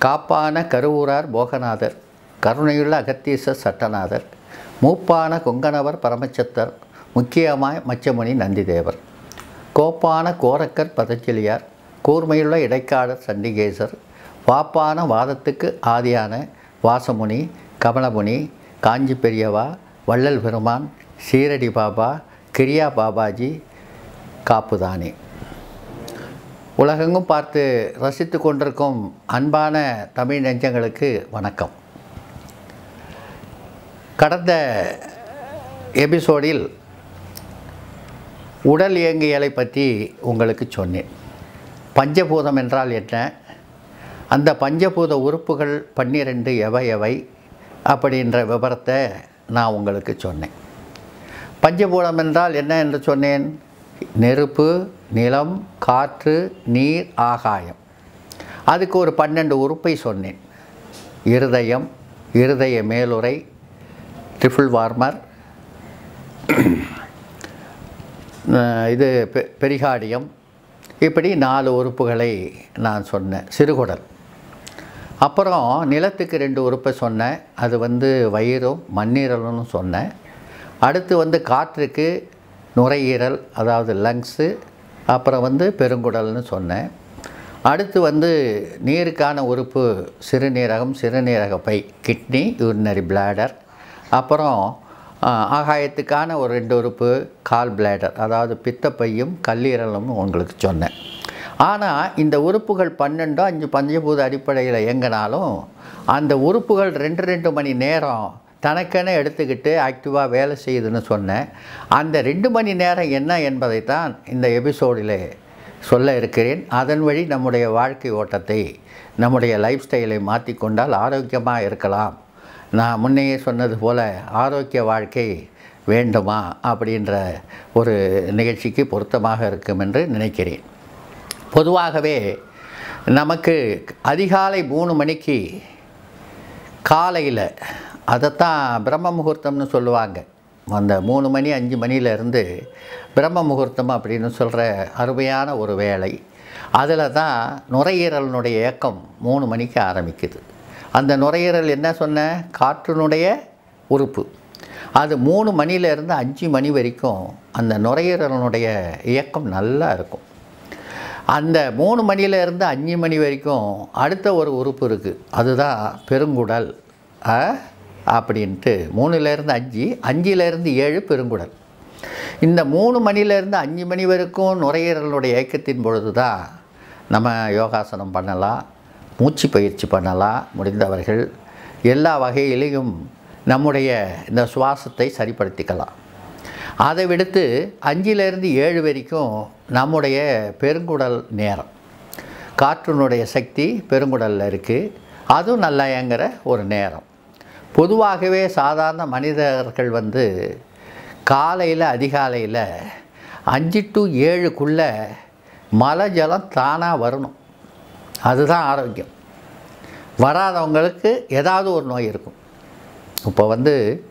காப்பான கருவூரார் போகநாதர் கருணையுள்ள அகத்தீச சட்டநாதர் மூப்பான கொங்கணவர் பரமச்சத்தர் முக்கியமாய் மச்சமுனி நந்திதேவர் கோப்பான கோரக்கர் பதஞ்சலியார் கூர்மையுள்ள இடைக்காடர் சண்டிகேசர் வாப்பான வாதத்துக்கு ஆதியான வாசமுனி கமலமுனி காஞ்சி பெரியவா வள்ளல் பெருமான் சீரடி பாபா கிரியா பாபாஜி காப்புதானே உலகெங்கும் பார்த்து ரசித்து கொண்டிருக்கும் அன்பான தமிழ் நெஞ்சங்களுக்கு வணக்கம் கடந்த எபிசோடில் உடல் இயங்கியலை பற்றி உங்களுக்கு சொன்னேன் பஞ்சபூதம் என்றால் என்ன அந்த பஞ்சபூத உறுப்புகள் பன்னிரெண்டு எவை எவை அப்படின்ற விவரத்தை நான் உங்களுக்கு சொன்னேன் பஞ்சபூதம் என்றால் என்ன என்று சொன்னேன் நெருப்பு நிலம் காற்று நீர் ஆகாயம் அதுக்கு ஒரு பன்னெண்டு உறுப்பை சொன்னேன் இருதயம் இருதய மேலுறை ட்ரிபிள் வார்மர் இது பெ- பெரிகார்டியம் இப்படி நாலு உறுப்புகளை நான் சொன்னேன் சிறுகுடல் அப்புறம் நிலத்துக்கு ரெண்டு உறுப்பை சொன்னேன் அது வந்து வயிறும் மண்ணீரலும்னு சொன்னேன் அடுத்து வந்து காற்றுக்கு நுரையீரல் அதாவது லங்ஸு அப்புறம் வந்து பெருங்குடல்னு சொன்னேன் அடுத்து வந்து நீருக்கான உறுப்பு சிறுநீரகம் சிறுநீரக பை கிட்னி யூரினரி பிளாடர் அப்புறம் ஆ, ஆகாயத்துக்கான ஒரு ரெண்டு உறுப்பு கால் பிளாடர் அதாவது பித்தப்பையும் கல்லீரலும் உங்களுக்கு சொன்னேன் ஆனால் இந்த உறுப்புகள் பன்னெண்டோ அஞ்சு பஞ்சபூத அடிப்படையில் இயங்கினாலும் அந்த உறுப்புகள் ரெண்டு ரெண்டு மணி நேரம் தனக்கென எடுத்துக்கிட்டு ஆக்டிவாக வேலை செய்யுதுன்னு சொன்னேன் அந்த ரெண்டு மணி நேரம் என்ன என்பதை தான் இந்த எபிசோடில் சொல்ல இருக்கிறேன் அதன் வழி நம்முடைய வாழ்க்கை ஓட்டத்தை நம்முடைய லைஃப் ஸ்டைலை மாற்றிக்கொண்டால் ஆரோக்கியமாக இருக்கலாம் நான் முன்னையே சொன்னது போல் ஆரோக்கிய வாழ்க்கை வேண்டுமா அப்படின்ற ஒரு நிகழ்ச்சிக்கு பொருத்தமாக இருக்கும் என்று நினைக்கிறேன் பொதுவாகவே நமக்கு அதிகாலை மூணு மணிக்கு காலையில் அதைத்தான் பிரம்ம முகூர்த்தம்னு சொல்லுவாங்க அந்த மூணு மணி அஞ்சு மணியிலேருந்து பிரம்ம முகூர்த்தம் அப்படின்னு சொல்கிற அருமையான ஒரு வேலை அதில் தான் நுரையீரலினுடைய இயக்கம் மூணு மணிக்கு ஆரம்பிக்குது அந்த நுரையீரல் என்ன சொன்ன காற்றினுடைய உறுப்பு அது மூணு மணியிலேருந்து அஞ்சு மணி வரைக்கும் அந்த நுரையீரலினுடைய இயக்கம் நல்லா இருக்கும் அந்த மூணு மணியிலேருந்து அஞ்சு மணி வரைக்கும் அடுத்த ஒரு உறுப்பு இருக்குது அதுதான் பெருங்குடல் ஆ? அப்படின்ட்டு மூணுலேருந்து அஞ்சு அஞ்சுலேருந்து ஏழு பெருங்குடல் இந்த மூணு மணிலேருந்து அஞ்சு மணி வரைக்கும் நுரையீரலுடைய இயக்கத்தின் பொழுது தான் நம்ம யோகாசனம் பண்ணலாம் மூச்சு பயிற்சி பண்ணலாம் முடிந்தவர்கள் எல்லா வகையிலையும் நம்முடைய இந்த சுவாசத்தை சரிப்படுத்திக்கலாம் அதை விடுத்து அஞ்சிலேருந்து ஏழு வரைக்கும் நம்முடைய பெருங்குடல் நேரம் காற்றினுடைய சக்தி பெருங்குடலில் இருக்குது அதுவும் நல்லா இயங்குற ஒரு நேரம் பொதுவாகவே சாதாரண மனிதர்கள் வந்து காலையில் அதிகாலையில் அஞ்சு டு ஏழுக்குள்ளே மலை ஜலம் தானாக வரணும் அதுதான் ஆரோக்கியம் வராதவங்களுக்கு ஏதாவது ஒரு நோய் இருக்கும் இப்போ வந்து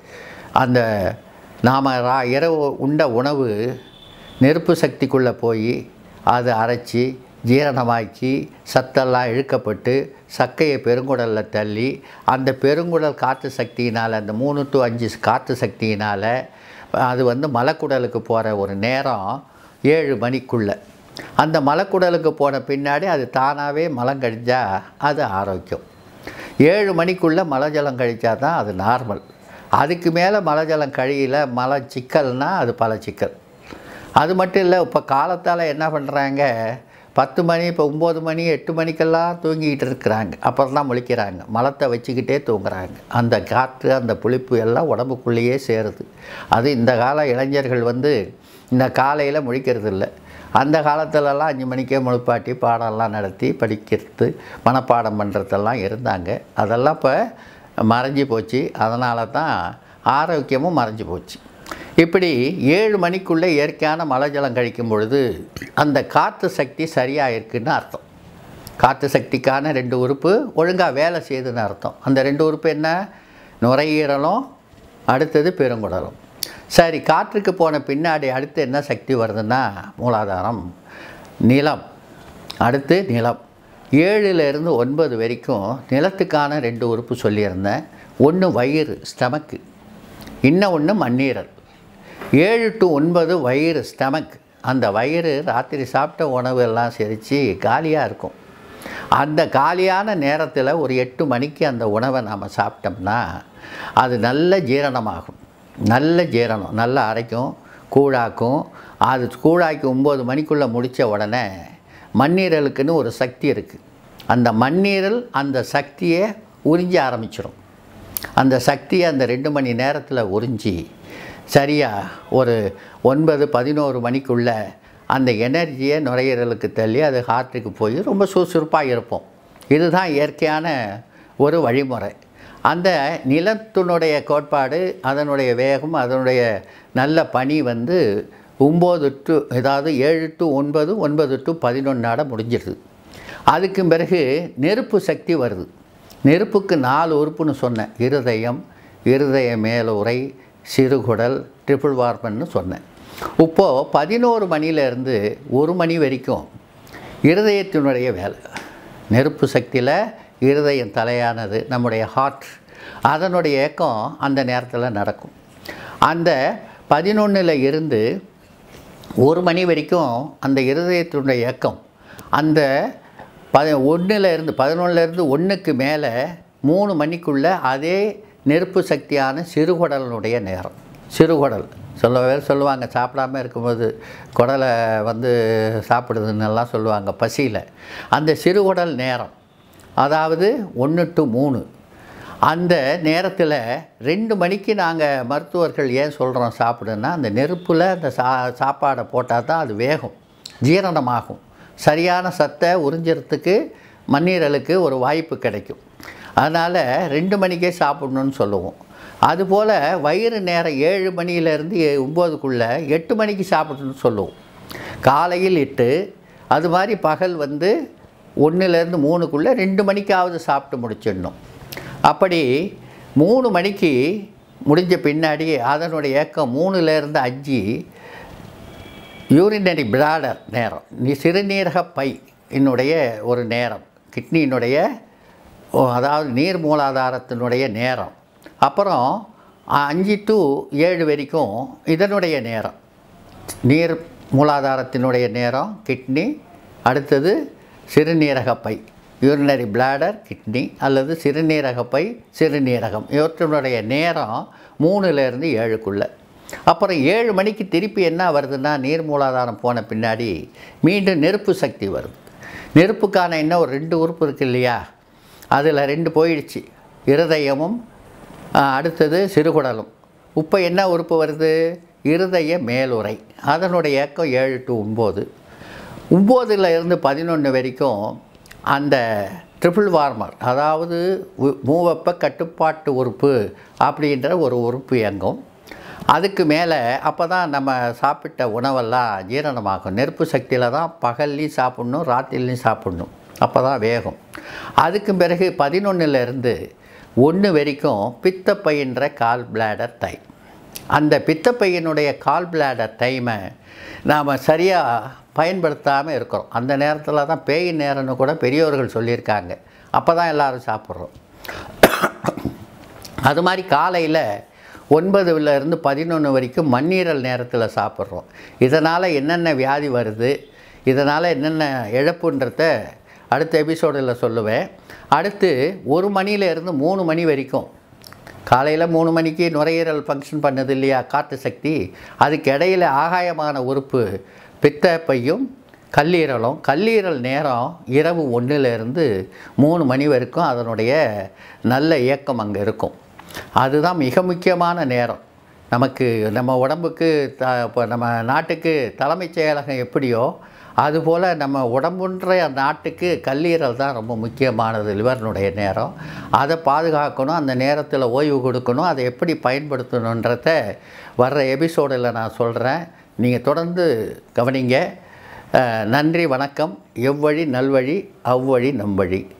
அந்த நாம் ரா இரவு உண்ட உணவு நெருப்பு சக்திக்குள்ளே போய் அது அரைச்சி ஜீரணமாக்கி சத்தெல்லாம் இழுக்கப்பட்டு சக்கையை பெருங்குடலில் தள்ளி அந்த பெருங்குடல் காற்று சக்தியினால் அந்த மூணு டு அஞ்சு காற்று சக்தியினால் அது வந்து மலக்குடலுக்கு போகிற ஒரு நேரம் ஏழு மணிக்குள்ளே அந்த மலக்குடலுக்கு போன பின்னாடி அது தானாகவே மலம் கழிஞ்சா அது ஆரோக்கியம் ஏழு மணிக்குள்ளே மலை ஜலம் கழிச்சா தான் அது நார்மல் அதுக்கு மேலே மலை ஜலம் கழியல மலை சிக்கல்னா அது பல சிக்கல் அது மட்டும் இல்லை இப்போ காலத்தால் என்ன பண்ணுறாங்க பத்து மணி இப்போ ஒம்பது மணி எட்டு மணிக்கெல்லாம் தூங்கிக்கிட்டு இருக்கிறாங்க அப்புறம் தான் முழிக்கிறாங்க மலத்தை வச்சுக்கிட்டே தூங்குறாங்க அந்த காற்று அந்த புளிப்பு எல்லாம் உடம்புக்குள்ளேயே சேருது அது இந்த கால இளைஞர்கள் வந்து இந்த காலையில் முழிக்கிறது இல்லை அந்த காலத்துலலாம் அஞ்சு மணிக்கே முழுப்பாட்டி பாடம்லாம் நடத்தி படிக்கிறது மனப்பாடம் பண்ணுறதெல்லாம் இருந்தாங்க அதெல்லாம் இப்போ மறைஞ்சி போச்சு அதனால தான் ஆரோக்கியமும் மறைஞ்சி போச்சு இப்படி ஏழு மணிக்குள்ளே இயற்கையான மழை ஜலம் கழிக்கும் பொழுது அந்த காற்று சக்தி சரியாக இருக்குன்னு அர்த்தம் காற்று சக்திக்கான ரெண்டு உறுப்பு ஒழுங்காக வேலை செய்யுதுன்னு அர்த்தம் அந்த ரெண்டு உறுப்பு என்ன நுரையீரலும் அடுத்தது பெருங்குடலும் சரி காற்றுக்கு போன பின்னாடி அடுத்து என்ன சக்தி வருதுன்னா மூலாதாரம் நிலம் அடுத்து நிலம் ஏழுலேருந்து ஒன்பது வரைக்கும் நிலத்துக்கான ரெண்டு உறுப்பு சொல்லியிருந்தேன் ஒன்று வயிறு ஸ்டமக்கு இன்னும் ஒன்று மண்ணீரல் ஏழு டு ஒன்பது வயிறு ஸ்டமக் அந்த வயிறு ராத்திரி சாப்பிட்ட உணவு எல்லாம் செரித்து காலியாக இருக்கும் அந்த காலியான நேரத்தில் ஒரு எட்டு மணிக்கு அந்த உணவை நாம் சாப்பிட்டோம்னா அது நல்ல ஜீரணமாகும் நல்ல ஜீரணம் நல்லா அரைக்கும் கூழாக்கும் அது கூழாக்கி ஒம்பது மணிக்குள்ளே முடித்த உடனே மண்ணீரலுக்குன்னு ஒரு சக்தி இருக்குது அந்த மண்ணீரல் அந்த சக்தியை உறிஞ்ச ஆரம்பிச்சிடும் அந்த சக்தியை அந்த ரெண்டு மணி நேரத்தில் உறிஞ்சி சரியாக ஒரு ஒன்பது பதினோரு மணிக்குள்ள அந்த எனர்ஜியை நுரையீரலுக்கு தள்ளி அது ஹார்ட்டுக்கு போய் ரொம்ப சுறுசுறுப்பாக இருப்போம் இதுதான் இயற்கையான ஒரு வழிமுறை அந்த நிலத்தினுடைய கோட்பாடு அதனுடைய வேகம் அதனுடைய நல்ல பனி வந்து ஒம்பது டு ஏதாவது ஏழு டு ஒன்பது ஒன்பது டு பதினொன்னாட முடிஞ்சிடுது அதுக்கு பிறகு நெருப்பு சக்தி வருது நெருப்புக்கு நாலு உறுப்புன்னு சொன்னேன் இருதயம் இருதய மேலுறை சிறுகுடல் ட்ரிபிள் வார்பன்னு சொன்னேன் இப்போது பதினோரு மணிலேருந்து ஒரு மணி வரைக்கும் இருதயத்தினுடைய வேலை நெருப்பு சக்தியில் இருதயம் தலையானது நம்முடைய ஹார்ட் அதனுடைய இயக்கம் அந்த நேரத்தில் நடக்கும் அந்த பதினொன்றில் இருந்து ஒரு மணி வரைக்கும் அந்த இருதயத்தினுடைய இயக்கம் அந்த பத ஒன்றில் இருந்து பதினொன்றுலேருந்து ஒன்றுக்கு மேலே மூணு மணிக்குள்ளே அதே நெருப்பு சக்தியான சிறுகுடலினுடைய நேரம் சிறுகுடல் சொல்ல பேர் சொல்லுவாங்க சாப்பிடாம இருக்கும்போது குடலை வந்து சாப்பிடுதுன்னெல்லாம் சொல்லுவாங்க பசியில் அந்த சிறுகுடல் நேரம் அதாவது ஒன்று டு மூணு அந்த நேரத்தில் ரெண்டு மணிக்கு நாங்கள் மருத்துவர்கள் ஏன் சொல்கிறோம் சாப்பிடுன்னா அந்த நெருப்பில் அந்த சா சாப்பாடை போட்டால் தான் அது வேகும் ஜீரணமாகும் சரியான சத்தை உறிஞ்சிறதுக்கு மண்ணீரலுக்கு ஒரு வாய்ப்பு கிடைக்கும் அதனால் ரெண்டு மணிக்கே சாப்பிடணும்னு சொல்லுவோம் அதுபோல் வயிறு நேரம் ஏழு மணியிலேருந்து ஒம்போதுக்குள்ளே எட்டு மணிக்கு சாப்பிடணும்னு சொல்லுவோம் காலையில் எட்டு அது மாதிரி பகல் வந்து ஒன்றுலேருந்து மூணுக்குள்ளே ரெண்டு மணிக்காவது சாப்பிட்டு முடிச்சிடணும் அப்படி மூணு மணிக்கு முடிஞ்ச பின்னாடி அதனுடைய ஏக்கம் மூணுலேருந்து அஞ்சு யூரினரி பிளாடர் நேரம் நீ சிறுநீரக பை என்னுடைய ஒரு நேரம் கிட்னியினுடைய ஓ, அதாவது நீர் மூலாதாரத்தினுடைய நேரம் அப்புறம் அஞ்சு டு ஏழு வரைக்கும் இதனுடைய நேரம் நீர் மூலாதாரத்தினுடைய நேரம் கிட்னி அடுத்தது சிறுநீரகப்பை யூரினரி பிளாடர் கிட்னி அல்லது சிறுநீரகப்பை சிறுநீரகம் இவற்றினுடைய நேரம் மூணுலேருந்து ஏழுக்குள்ளே அப்புறம் ஏழு மணிக்கு திருப்பி என்ன வருதுன்னா நீர் மூலாதாரம் போன பின்னாடி மீண்டும் நெருப்பு சக்தி வருது நெருப்புக்கான என்ன ஒரு ரெண்டு உறுப்பு இருக்கு இல்லையா அதில் ரெண்டு போயிடுச்சு இருதயமும் ஆ, அடுத்தது சிறுகுடலும் இப்போ என்ன உறுப்பு வருது இருதய மேலுறை அதனுடைய இயக்கம் ஏழு டு ஒம்பது ஒம்போதில் இருந்து பதினொன்று வரைக்கும் அந்த ட்ரிபிள் வார்மர் அதாவது உ- மூவெப்ப கட்டுப்பாட்டு உறுப்பு அப்படின்ற ஒரு உறுப்பு இயங்கும் அதுக்கு மேலே அப்போ தான் நம்ம சாப்பிட்ட உணவெல்லாம் ஜீரணமாகும் நெருப்பு சக்தியில் தான் பகல்லையும் சாப்பிட்ணும் ராத்திரிலையும் சாப்பிட்ணும் அப்போ தான் வேகும் அதுக்கு பிறகு பதினொன்றுலேருந்து ஒன்று வரைக்கும் பித்தப்பையின்ற கால் பிளாடர் டைம் அந்த பித்தப்பையினுடைய கால் பிளாடர் டைமை நாம் சரியாக பயன்படுத்தாமல் இருக்கிறோம் அந்த நேரத்தில் தான் பேய் நேரம்னு கூட பெரியவர்கள் சொல்லியிருக்காங்க அப்போ தான் எல்லோரும் சாப்பிட்றோம் அது மாதிரி காலையில் ஒன்பதுல இருந்து பதினொன்று வரைக்கும் மண்ணீரல் நேரத்தில் சாப்பிட்றோம் இதனால் என்னென்ன வியாதி வருது இதனால் என்னென்ன இழப்புன்றத அடுத்த எபிசோடில் சொல்லுவேன் அடுத்து ஒரு மணியிலேருந்து மூணு மணி வரைக்கும் காலையில் மூணு மணிக்கு நுரையீரல் ஃபங்க்ஷன் பண்ணுது இல்லையா காற்று சக்தி அதுக்கு இடையில ஆகாயமான உறுப்பு பித்தப்பையும் கல்லீரலும் கல்லீரல் நேரம் இரவு ஒன்றிலிருந்து மூணு மணி வரைக்கும் அதனுடைய நல்ல இயக்கம் அங்கே இருக்கும் அதுதான் மிக முக்கியமான நேரம் நமக்கு நம்ம உடம்புக்கு த இப்போ நம்ம நாட்டுக்கு தலைமைச் செயலகம் எப்படியோ அதுபோல் நம்ம உடம்புன்ற நாட்டுக்கு கல்லீரல் தான் ரொம்ப முக்கியமானது லிவர்னுடைய நேரம் அதை பாதுகாக்கணும் அந்த நேரத்தில் ஓய்வு கொடுக்கணும் அதை எப்படி பயன்படுத்தணுன்றத வர்ற எபிசோடில் நான் சொல்கிறேன் நீங்கள் தொடர்ந்து கவனிங்க அஹ், நன்றி வணக்கம் எவ்வழி நல்வழி அவ்வழி நம்வழி